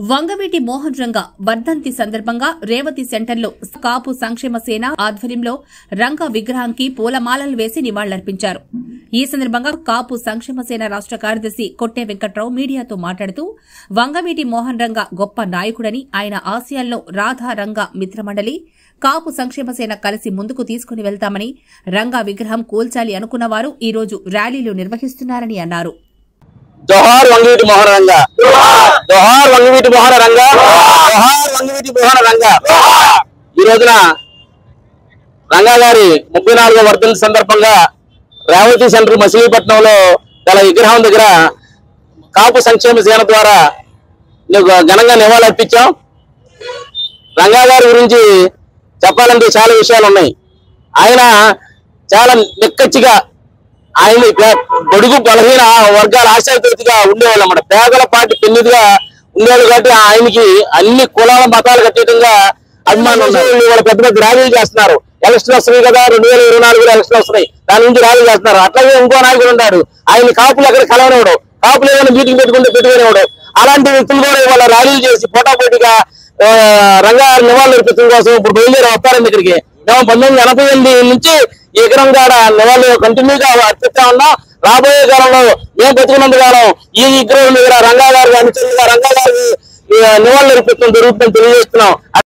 వంగవీటి మోహన్ రంగ వర్ధంతి సందర్భంగా రేవతి సెంటర్లో కాపు సంక్షేమ సేన ఆధ్వర్యంలో రంగ విగ్రహానికి పూలమాలలు వేసి నివాళులర్పించారు ఈ సందర్భంగా కాపు సంక్షేమ సేన రాష్ట కార్యదర్శి కొట్టే వెంకట్రావు మీడియాతో మాట్లాడుతూ వంగవీటి మోహన్ రంగ గొప్ప నాయకుడని ఆయన ఆశయాల్లో రాధా రంగ మిత్రమండలి కాపు సంక్షేమ సేన కలిసి ముందుకు తీసుకుని వెళ్తామని రంగా విగ్రహం కూల్చాలి అనుకున్న వారు ఈ రోజు ర్యాలీలు నిర్వహిస్తున్నారని అన్నారు జోహార్ వంగవీటి మోహన రంగ జోహార్ వంగవీటి మోహన రంగ జోహార్ వంగవీటి మోహన రంగ ఈ రోజున రంగా గారి ముప్పై నాలుగో వర్ధంతి సందర్భంగా రేవతి సెంటర్ మచిలీపట్నంలో గల విగ్రహం దగ్గర కాపు సంక్షేమ సేన ద్వారా నీకు ఘనంగా నివాళులు అర్పించాం రంగా గారి గురించి చెప్పాలంటే చాలా విషయాలు ఉన్నాయి ఆయన చాలా నిక్కచ్చిగా ఆయన ఇక- బడుగు బలహీన వర్గాల ఆశాజ్యోతిగా ఉండేవాళ్ళు అన్నమాట పేదల పార్టీ పెన్నిదిగా ఉండేవాళ్ళు కాబట్టి ఆయనకి అన్ని కులాల మతాలు కట్టేయడంగా అభిమానులు ఉన్నారు వాళ్ళు పెద్ద పెద్ద ర్యాలీలు చేస్తున్నారు ఎలక్షన్ వస్తున్నాయి కదా రెండు వేల ఇరవై నాలుగులో ఎలక్షన్ వస్తున్నాయి దాని నుంచి ర్యాలీలు చేస్తున్నారు అట్లాగే ఇంకో నాయకుడు ఉన్నాడు ఆయన కాపులు ఎక్కడ కలవనివాడు కాపులు ఏమైనా మీటింగ్ పెట్టుకుంటే పెట్టుకునేవాడు అలాంటి వ్యక్తులు కూడా ఇవాళ ర్యాలీలు చేసి పోటాపోటీగా ఆ, రంగా నివాళులు అర్పించడం కోసం ఇప్పుడు బయలుదేరి వస్తారండి ఇక్కడికి మేము పంతొమ్మిది ఎనభై ఎనిమిది నుంచి ఈ విగ్రహం కాడ నివాళులు కంటిన్యూగా అర్పిస్తా ఉన్నాం రాబోయే కాలంలో మేము బతుకున్నంత కాలం ఈ విగ్రహం దగ్గర రంగా గారు అనుచరులుగా రంగా గారికి నివాళులు అర్పించడం జరుగుతుందని తెలియజేస్తున్నాం